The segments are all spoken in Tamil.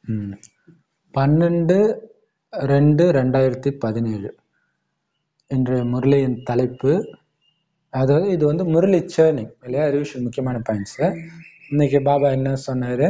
ம். பன்னெண்டு ரெண்டு ரெண்டாயிரத்தி பதினேழு இன்றைய முரளியின் தலைப்பு அதாவது இது வந்து முரளி சேர்னிங் இல்லையா ரிவிஷன் முக்கியமான பாயிண்ட்ஸ் இன்னைக்கு பாபா என்ன சொன்னாரு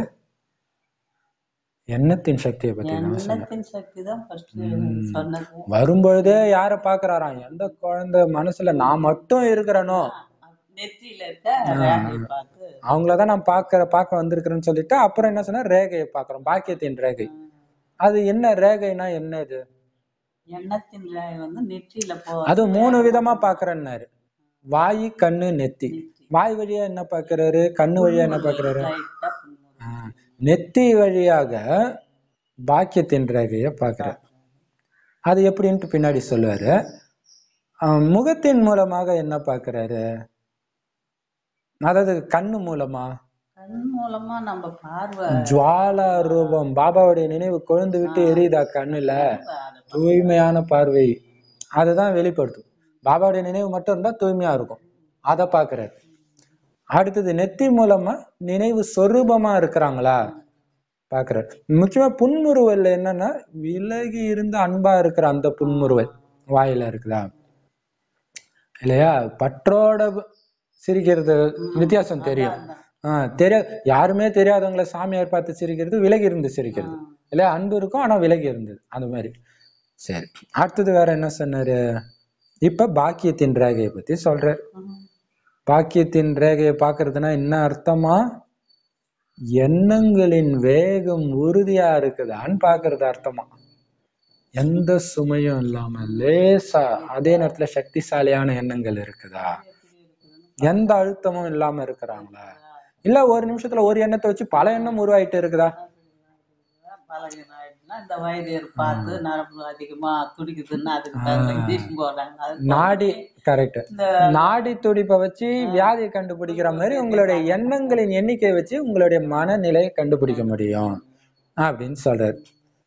எண்ணத்தின் சக்தியை பத்தி தான் சொன்னார் எண்ணத்தின் சக்தி தான் ஃபர்ஸ்ட் சொன்னது வரும்பொழுதே யாரை பாக்குறாராம் எந்த குழந்தை மனசுல நான் மட்டும் இருக்கிறேனோ நெத்தியில இருக்க ரேகையை பார்த்து அவங்களதான் நான் பார்க்க பார்க்க வந்திருக்கிறேன்னு சொல்லிட்டு அப்புறம் என்ன சொன்னா ரேகையை பார்க்கறோம் பாக்கியத்தின் ரேகை அது என்ன ரேகைனா என்ன இது எண்ணத்தின் ரேகை வந்து நெற்றியில போ அது மூணு விதமா பாக்குறேன்னாரு வாய் கண்ணு நெத்தி வாய் வழியா என்ன பாக்குறாரு கண்ணு வழியா என்ன பாக்குறாரு லைட்டா புண்ணுரு. ஆ, நெத்தி வழியாக பாக்கியத்தின் ரேகையை பார்க்கிறார் அது எப்படின்ட்டு பின்னாடி சொல்லுவாரு ஆ, முகத்தின் மூலமாக என்ன பார்க்கறாரு அதாவது கண்ணு மூலமா கண் மூலமா நம்ம பார்வை ஜுவாலா ரூபம் பாபாவுடைய நினைவு கொழுந்து விட்டு எரியுதா கண்ணுல தூய்மையான பார்வை அதுதான் வெளிப்படுத்தும் பாபாவுடைய நினைவு மட்டும் இருந்தா தூய்மையா இருக்கும் அதை பார்க்கறாரு அடுத்தது நெத்தி மூலமா நினைவு சொரூபமா இருக்கிறாங்களா பார்க்கறாரு முக்கியமா புன்முறுவல் என்னன்னா விலகி இருந்து அன்பா இருக்கிற அந்த புன்முறுவல் வாயில இருக்குதா இல்லையா பற்றோட சிரிக்கிறது வித்தியாசம் தெரியும் ஆஹ் தெரியாது யாருமே தெரியாதவங்கள சாமியார் பார்த்து சிரிக்கிறது விலகி இருந்து சிரிக்கிறது இல்லையா அன்பு இருக்கும் ஆனா விலகி இருந்தது அந்த மாதிரி சரி அடுத்தது வேற என்ன சொன்னாரு இப்ப பாக்கியத்தின் ரேகையை பத்தி சொல்றாரு பாக்கியத்தின் ரேகையை பார்க்கறதுனா என்ன அர்த்தமா எண்ணங்களின் வேகம் உறுதியா இருக்குதான்னு பார்க்கறது அர்த்தமா எந்த சுமையும் இல்லாம லேசா அதே நேரத்துல சக்திசாலியான எண்ணங்கள் இருக்குதா எந்த அழுத்தமும் இல்லாம இருக்கிறாங்களா இல்ல ஒரு நிமிஷத்துல ஒரு எண்ணத்தை வச்சு பல எண்ணம் உருவாயிட்டு இருக்குதா பலகீனம் ஆயிடுச்சுன்னா இந்த வைத்தியர் பார்த்து நரம்பு அதிகமா துடிக்குதுன்னா அதுக்கு தகுந்த இன்ஜெக்ஷன் போடுறாங்க அதுக்கு நாடி கரெக்ட் இந்த நாடி துடிப்பை வச்சு வியாதியை கண்டுபிடிக்கிற மாதிரி உங்களுடைய எண்ணங்களின் எண்ணிக்கையை வச்சு உங்களுடைய மனநிலையை கண்டுபிடிக்க முடியும் அப்படின்னு சொல்றாரு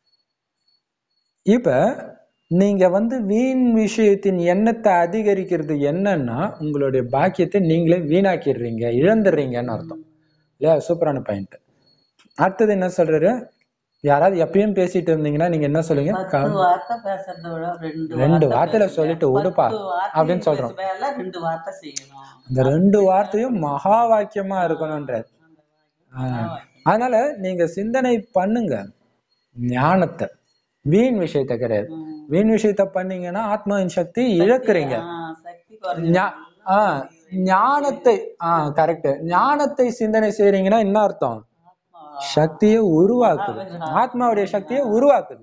இப்ப நீங்க வந்து வீண் விஷயத்தின் எண்ணத்தை அதிகரிக்கிறது என்னன்னா உங்களுடைய பாக்கியத்தை நீங்களே வீணாக்கிடுறீங்க இழந்துடுறீங்கன்னு அர்த்தம் இல்லையா சூப்பரான பாயிண்ட் அடுத்தது என்ன சொல்றாரு யாராவது எப்பயும் பேசிட்டு இருந்தீங்கன்னா நீங்க என்ன சொல்லுங்க பத்து வார்த்தை பேசுறத விட ரெண்டு ரெண்டு வார்த்தை வார்த்தையில பேசுங்க. சொல்லிட்டு விடுப்பா பத்து வார்த்தை அப்படின்னு சொல்றோம். பேசுற வேலை ரெண்டு வார்த்தை செய்யணும் அந்த ரெண்டு வார்த்தையும் மகா வாக்கியமா இருக்கணும்ன்றார் ஆஹ் அதனால நீங்க சிந்தனை பண்ணுங்க ஞானத்தை வீண் விஷயத்த கிடையாது ம். வீண் விஷயத்த பண்ணீங்கன்னா ஆத்மாவின் சக்தி இழக்குறீங்க ஆ, சக்தி குறைஞ்சு ஞா- ஆஹ் ஞானத்தை ஆஹ் கரெக்ட் ஞானத்தை சிந்தனை செய்றீங்கன்னா என்ன அர்த்தம் சக்தியை உருவாக்குது ஆத்மாவுடைய சக்தியை உருவாக்குது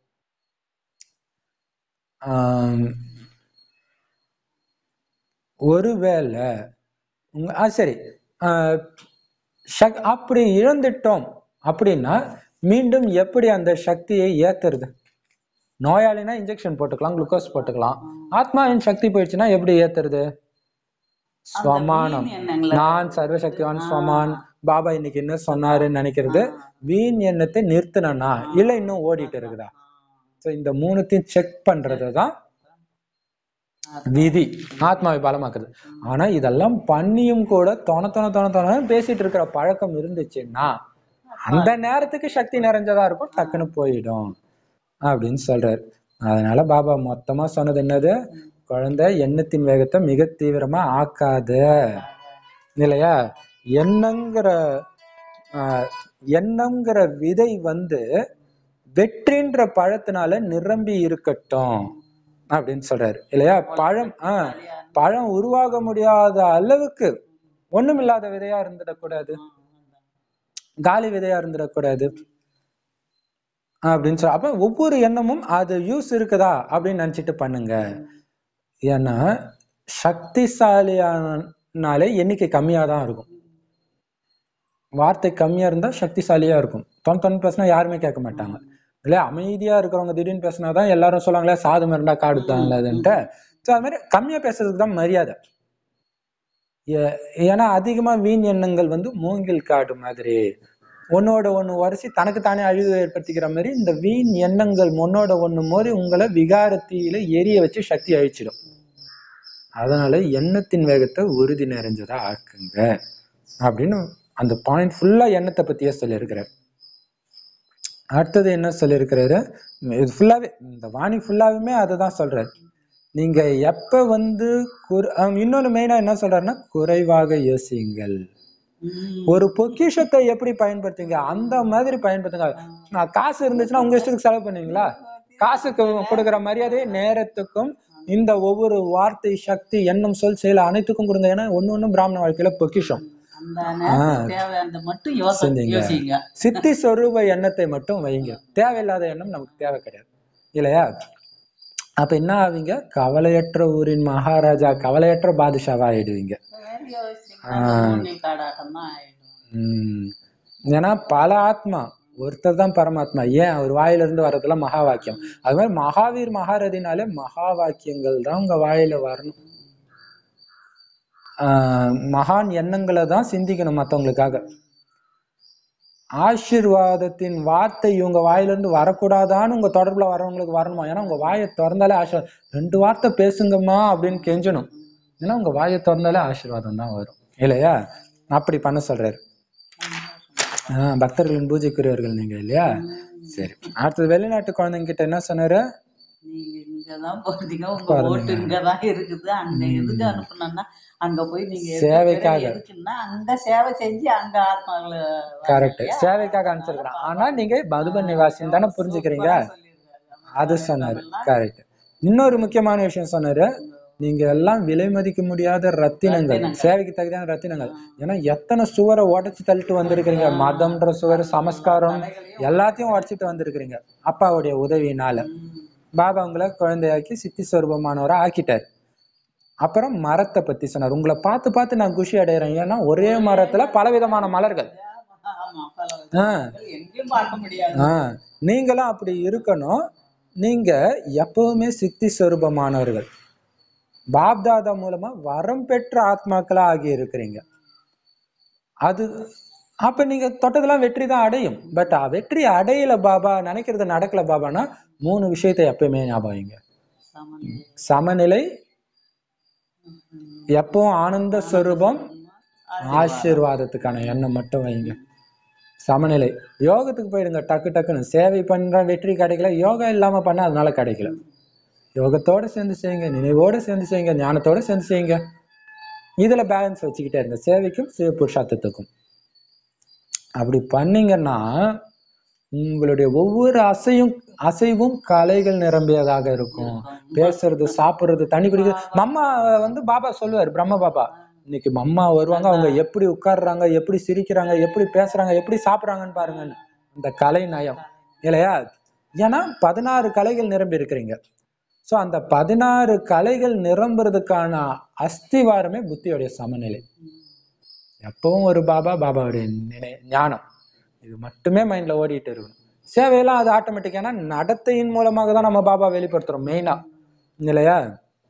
ஆம், ஒருவேளை உங்க ஆ சரி ஆஹ் சக்- அப்படி இழந்துட்டோம் அப்படின்னா மீண்டும் எப்படி அந்த சக்தியை ஏத்துறது நோயாளினா இன்ஜெக்ஷன் போட்டுக்கலாம் குளுக்கோஸ் போட்டுக்கலாம் ஆத்மாவின் சக்தி போயிடுச்சுன்னா எப்படி ஏத்துறது ஸ்வமானம் வீண் எண்ணங்களை நான் சர்வசக்திவான் ஸ்வமான் பாபா இன்னைக்கு என்ன சொன்னாருன்னு நினைக்கிறது வீண் எண்ணத்தை நிறுத்தினா இல்ல இன்னும் ஓடிட்டு இருக்குதா சோ இந்த மூணுத்தையும் செக் பண்றது தான் விதி ஆத்மாவை பலமாக்குது ஆனா இதெல்லாம் பண்ணியும் கூட தொண தொண தொண தொண பேசிட்டு இருக்கிற பழக்கம் இருந்துச்சுன்னா அந்த நேரத்துக்கு சக்தி நிறைஞ்சதா இருக்கும் டக்குன்னு போயிடும் அப்படின்னு சொல்றாரு அதனால பாபா மொத்தமா சொன்னது என்னது குழந்தை எண்ணத்தின் வேகத்தை மிக தீவிரமா ஆக்காத இல்லையா எண்ணங்கிற ஆஹ், எண்ணம்ங்கிற விதை வந்து வெற்றின்ற பழத்தினால நிரம்பி இருக்கட்டும் அப்படின்னு சொல்றாரு இல்லையா பழம் ஆஹ் பழம் உருவாக முடியாத அளவுக்கு ஒண்ணுமில்லாத விதையா இருந்துடக்கூடாது காலி விதையா இருந்துடக்கூடாது அப்படின்னு சொல்ல அப்ப ஒவ்வொரு எண்ணமும் அது யூஸ் இருக்குதா அப்படின்னு நினைச்சிட்டு பண்ணுங்க ஏன்னா சக்திசாலியானாலே எண்ணிக்கை கம்மியா தான் இருக்கும் வார்த்தை கம்மியா இருந்தா சக்திசாலியா இருக்கும் தொன் தொன் பேசினா யாருமே கேட்க மாட்டாங்க இல்லையா அமைதியா இருக்கிறவங்க திடீர்னு பேசினாதான் எல்லாரும் சொல்லுவாங்களே சாது மிரண்டா காடு தாங்கலதுன்ட்டு ஸோ அது மாதிரி கம்மியா பேசுறதுக்கு தான் மரியாதை ஏ- ஏன்னா அதிகமா வீண் எண்ணங்கள் வந்து மூங்கில் காடு மாதிரி ஒன்னோட ஒண்ணு உரசி தனக்கு தானே அழிவு ஏற்படுத்திக்கிற மாதிரி இந்த வீண் எண்ணங்கள் ஒன்னோட ஒண்ணு மோதி உங்களை விகாரத்தில எரிய வச்சு சக்தி அழிச்சிடும் அதனால எண்ணத்தின் வேகத்தை உறுதி நிறைஞ்சதா ஆக்குங்க அப்படின்னு அந்த பாயிண்ட் ஃபுல்லா எண்ணத்தை பத்தியே சொல்லியிருக்கிறார் அடுத்தது என்ன சொல்லியிருக்கிறாரு இது ஃபுல்லாவே இந்த வாணி ஃபுல்லாவுமே அதை தான் சொல்றாரு நீங்க எப்ப வந்து குறு அஹ் இன்னொன்னு மெயினா என்ன சொல்றாருன்னா குறைவாக யோசியுங்கள் ம். ஒரு பொக்கிஷத்தை எப்படி பயன்படுத்துங்க அந்த மாதிரி பயன்படுத்துங்க நான் காசு இருந்துச்சுன்னா உங்க இஷ்டத்துக்கு செலவு பண்ணுவீங்களா காசுக்கு கொடுக்குற மரியாதை நேரத்துக்கும் இந்த ஒவ்வொரு வார்த்தை சக்தி எண்ணம் சொல் செயல் அனைத்துக்கும் கொடுங்க ஏன்னா ஒண்ணு ஒண்ணும் பிராமண வாழ்க்கையில பொக்கிஷம் அந்த நேரத்துக்கு தேவையானது மட்டும் யோசி சிந்திங்க. யோசிங்க சித்தி சொரூப எண்ணத்தை மட்டும் வைங்க தேவையில்லாத எண்ணம் நமக்கு தேவை கிடையாது இல்லையா அப்ப என்ன ஆவீங்க கவலையற்ற ஊரின் மகாராஜா கவலையற்ற பாதுஷாவா ஆயிடுவீங்க வேற யோசிச்சீங்கன்னா மூங்கில் காடாட்டம் தான் ஆயிடும் உம் ஏன்னா பல ஆத்மா ஒருத்தர் தான் பரமாத்மா ஏன் அவர் வாயில இருந்து வர்றதெல்லாம் மகா வாக்கியம் அது மாதிரி மகாவீர் மகாரதினாலே மகா வாக்கியங்கள் தான் உங்க வாயில வரணும் ஆஹ் மகான் எண்ணங்களை தான் சிந்திக்கணும் மத்தவங்களுக்காக ஆசீர்வாதத்தின் வார்த்தை இவங்க வாயிலிருந்து வரக்கூடாதான்னு உங்க தொடர்புல வரவங்களுக்கு வரணுமா ஏன்னா உங்க வாயை திறந்தாலே ஆசீர்வாதம் ரெண்டு வார்த்தை பேசுங்கம்மா அப்படின்னு கெஞ்சணும் ஏன்னா உங்க வாயை திறந்தாலே ஆசீர்வாதம் தான் வரும் இல்லையா அப்படி பண்ண சொல்றாரு ஆஹ் பக்தர்களின் பூஜைக்குரியவர்கள் நீங்க இல்லையா சரி அடுத்தது வெளிநாட்டு குழந்தைங்க கிட்ட என்ன சொன்னாரு நீங்க இங்கதான் போறீங்க உங்க ஓட்டு இங்கதான் இருக்குது அங்க எதுக்கு அனுப்புனா அங்க போய் நீங்க எதுக்கு சேவைக்காக. பிறகு எதுக்குன்னா அங்க சேவை செஞ்சு அங்க ஆத்மாக்களை கரெக்ட் சேவைக்காக அனுப்பிச்சிருக்கிறான் ஆனா நீங்க மதுபன் நிவாசின்னு தானே புரிஞ்சுக்கிறீங்க அது சொன்னாரு கரெக்ட் இன்னொரு முக்கியமான விஷயம் சொன்னாரு நீங்க எல்லாம் விலை மதிக்க முடியாத ரத்தினங்கள் சேவைக்கு தகுதியான ரத்தினங்கள் ஏன்னா எத்தனை சுவரை உடைச்சு தள்ளிட்டு வந்திருக்கிறீங்க மதம்ன்ற சுவர் சமஸ்காரம் எல்லாத்தையும் உடைச்சிட்டு வந்திருக்கிறீங்க அப்பாவுடைய உதவியினால பாபா உங்களை குழந்தையாக்கி சித்தி சொரூபமானவரா ஆக்கிட்டார் அப்புறம் மரத்தை பத்தி சொன்னார் உங்களை பார்த்து பார்த்து நான் குஷி அடைகிறேன் ஏன்னா ஒரே மரத்துல பலவிதமான மலர்கள் ஆமா பல ஆ விதங்கள் எங்கேயும் பார்க்க முடியாது ஆ நீங்களும் அப்படி இருக்கணும் நீங்க எப்பவுமே சித்தி சொரூபமானவர்கள் பாப்தாதா மூலமா வரம் பெற்ற ஆத்மாக்களா ஆகி இருக்கிறீங்க அது அப்ப நீங்க தொட்டதெல்லாம் வெற்றி தான் அடையும் பட் வெற்றி அடையல பாபா நினைக்கிறது நடக்கல பாபானா மூணு விஷயத்தை எப்பயுமே ஞாபகம் வைங்க சமநிலை. சமநிலை ம். எப்பவும் ஆனந்த ஸ்வரூபம் ஆசீர்வாதத்துக்கான எண்ணம் மட்டும் வைங்க சமநிலை யோகத்துக்கு போயிடுங்க டக்கு டக்குன்னு சேவை பண்ற வெற்றி கிடைக்கல யோகா இல்லாம பண்ண அதனால கிடைக்கல யோகத்தோட சேர்ந்து செய்யுங்க நினைவோட சேர்ந்து செய்யுங்க ஞானத்தோட சேர்ந்து செய்யுங்க இதுல பேலன்ஸ் வச்சுக்கிட்டே இருங்க சேவைக்கும் சிவ புருஷார்த்தத்துக்கும் அப்படி பண்ணீங்கன்னா உங்களுடைய ஒவ்வொரு அசையும் அசைவும் கலைகள் நிரம்பியதாக இருக்கும் பேசுறது சாப்பிடுறது தண்ணி குடிக்கிறது மம்மா வந்து பாபா சொல்லுவார் பிரம்ம பாபா இன்னைக்கு மம்மா வருவாங்க அவங்க எப்படி உட்கார்றாங்க எப்படி சிரிக்கிறாங்க எப்படி பேசுறாங்க எப்படி சாப்பிடுறாங்கன்னு பாருங்கன்னு அந்த கலை நயம் இல்லையா ஏன்னா பதினாறு கலைகள் நிரம்பி இருக்கிறீங்க ஸோ அந்த பதினாறு கலைகள் நிரம்புறதுக்கான அஸ்திவாரமே புத்தியோடைய சமநிலை எப்பவும் ஒரு பாபா பாபாவுடைய நினை ஞானம் இது மட்டுமே மைண்ட்ல ஓடிட்டு இருக்கணும் சேவையெல்லாம் அது ஆட்டோமேட்டிக் ஏன்னா நடத்தையின் மூலமாக தான் நம்ம பாபா வெளிப்படுத்துறோம் மெயினா இல்லையா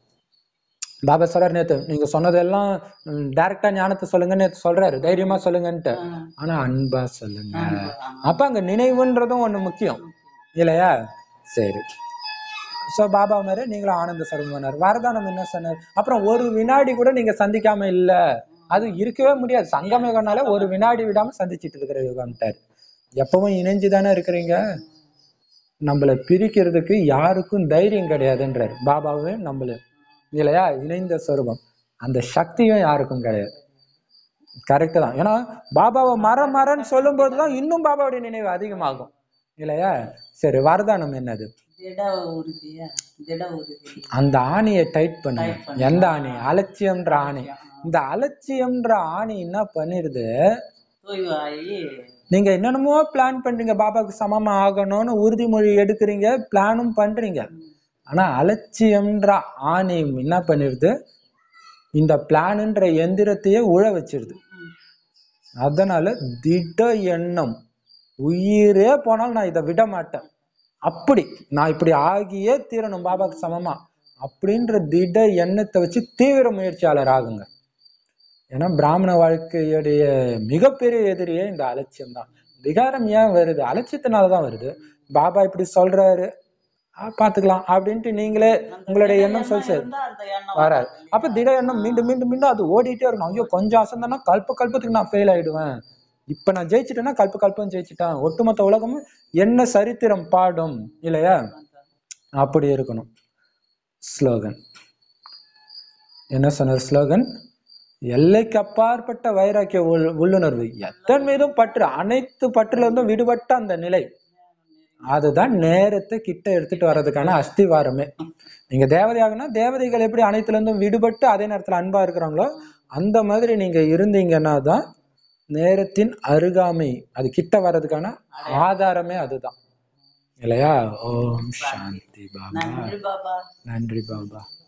பாபா சொல்றாரு நேத்து நீங்க சொன்னதெல்லாம் டைரக்டா ஞானத்தை சொல்லுங்கன்னு நேத்து சொல்றாரு தைரியமா சொல்லுங்கன்ட்டு ஆனா அன்பா சொல்லுங்க அப்ப அங்க நினைவுன்றதும் ஒண்ணு முக்கியம் இல்லையா சரி சோ பாபா மாதிரி நீங்களும் ஆனந்த சர்வமனர் வரதானம் என்ன சொன்னார் அப்புறம் ஒரு வினாடி கூட நீங்க சந்திக்காம இல்ல அது இருக்கவே முடியாது சங்கம யுகம்னால ஒரு வினாடி விடாம சந்திச்சிட்டு இருக்கிற யுகம்ட்டார் எப்பவும் இணைஞ்சு தானே இருக்கிறீங்க நம்மள பிரிக்கிறதுக்கு யாருக்கும் தைரியம் கிடையாதுன்றார் பாபாவே நம்மள இல்லையா இணைந்த சொரூபம் அந்த சக்தியும் யாருக்கும் கிடையாது கரெக்ட் தான் ஏன்னா பாபாவை மர மரன்னு சொல்லும் போதுதான் இன்னும் பாபாவுடைய நினைவு அதிகமாகும் இல்லையா சரி வரதானம் என்னது திட உறுதியா திட உறுதி அந்த ஆணியை டைட் பண்ணுங்க Tight பண்ணுங்க. எந்த ஆணி அலட்சியம்ன்ற ஆணி இந்த அலட்சியம்ன்ற ஆணி என்ன பண்ணிருது தூய்வாயி நீங்க என்னென்னமோ பிளான் பண்றீங்க பாபாவுக்கு சமமா ஆகணும்னு உறுதிமொழி எடுக்கிறீங்க பிளானும் பண்றீங்க ஆனா அலட்சியம்ன்ற ஆணி என்ன பண்ணிருது இந்த பிளான்ன்ற எந்திரத்தையே உழ வச்சிருது அதனால திட எண்ணம் உயிரே போனாலும் நான் இதை விட மாட்டேன் அப்படி நான் இப்படி ஆகியே தீரணும் பாபாக்கு சமமா அப்படின்ற திட எண்ணத்தை வச்சு தீவிர முயற்சியாளர் ஆகுங்க ஏன்னா பிராமண வாழ்க்கையுடைய மிகப்பெரிய எதிரியே இந்த அலட்சியம் தான் விகாரம் ஏன் வருது அலட்சியத்தினால தான் வருது பாபா இப்படி சொல்றாரு ஆ, பாத்துக்கலாம் அப்படின்ட்டு நீங்களே உங்களுடைய எண்ணம் சொல்லி இருந்தா அந்த எண்ணம் வராது அப்ப திட எண்ணம் மீண்டும் மீண்டும் மீண்டும் அது ஓடிட்டே இருக்கணும் ஐயோ கொஞ்சம் அசந்தனா கல்ப கல்பத்துக்கு நான் ஃபெயில் ஆயிடுவேன் இப்ப நான் ஜெயிச்சிட்டேன்னா கல்ப கல்பம் ஜெயிச்சிட்டான் ஒட்டுமொத்த உலகமும் என்ன சரித்திரம் பாடும் இல்லையா அப்படி இருக்கணும் ஸ்லோகன் என்ன சொன்னார் ஸ்லோகன் எல்லைக்கு அப்பாற்பட்ட வைராக்கிய உள்- உள்ளுணர்வு எத்தன் மீதும் பற்று அனைத்து பற்றுல இருந்தும் விடுபட்ட அந்த நிலை அதுதான் நேரத்தை கிட்ட எடுத்துட்டு வர்றதுக்கான அஸ்திவாரமே நீங்க தேவதையாகனா தேவதைகள் எப்படி அனைத்துல இருந்தும் விடுபட்டு அதே நேரத்துல அன்பா இருக்கிறாங்களோ அந்த மாதிரி நீங்க இருந்தீங்கன்னா தான் நேரத்தின் அருகாமை அது கிட்ட வர்றதுக்கான ஆதாரமே அதுதான் இல்லையா ஓம் சாந்தி பாபா நன்றி பாபா நன்றி பாபா